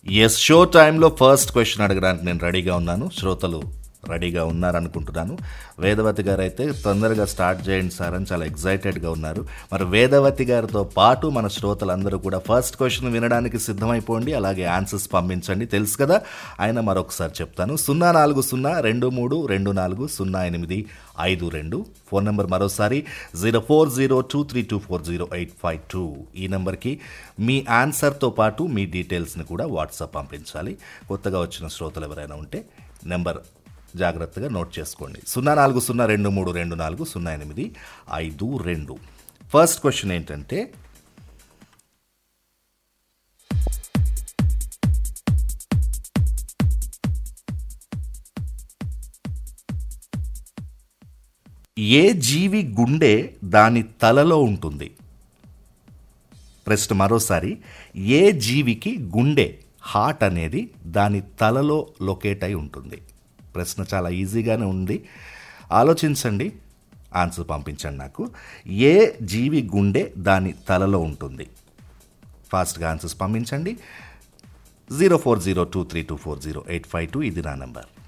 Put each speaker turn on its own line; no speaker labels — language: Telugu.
ఎస్ షో టైంలో ఫస్ట్ క్వశ్చన్ అడగడానికి నేను రెడీగా ఉన్నాను శ్రోతలు రెడీగా ఉన్నారనుకుంటున్నాను వేదవతి గారు అయితే తొందరగా స్టార్ట్ చేయండి సార్ అని చాలా ఎగ్జైటెడ్గా ఉన్నారు మరి వేదవతి గారితో పాటు మన శ్రోతలందరూ కూడా ఫస్ట్ క్వశ్చన్ వినడానికి సిద్ధమైపోండి అలాగే ఆన్సర్స్ పంపించండి తెలుసు కదా ఆయన మరొకసారి చెప్తాను సున్నా నాలుగు సున్నా రెండు మూడు రెండు నాలుగు సున్నా ఎనిమిది ఐదు రెండు ఫోన్ నెంబర్ మరోసారి zero four zero two three two four zero eight five two ఈ నెంబర్కి మీ ఆన్సర్తో పాటు మీ డీటెయిల్స్ని కూడా వాట్సాప్ పంపించాలి కొత్తగా వచ్చిన శ్రోతలు ఎవరైనా ఉంటే నెంబర్ జాగ్రత్తగా నోట్ చేసుకోండి సున్నా నాలుగు సున్నా రెండు మూడు రెండు నాలుగు సున్నా ఎనిమిది ఐదు రెండు ఫస్ట్ క్వశ్చన్ ఏంటంటే ఏ జీవి గుండె దాని తలలో ఉంటుంది ప్రశ్న మరోసారి ఏ జీవికి గుండె హార్ట్ అనేది దాని తలలో లొకేట్ అయి ఉంటుంది ప్రశ్న చాలా ఈజీగానే ఉంది ఆలోచించండి ఆన్సర్ పంపించండి నాకు ఏ జీవి గుండె దాని తలలో ఉంటుంది ఫాస్ట్గా ఆన్సర్స్ పంపించండి zero four zero two three two four zero eight five two ఇది నా నెంబర్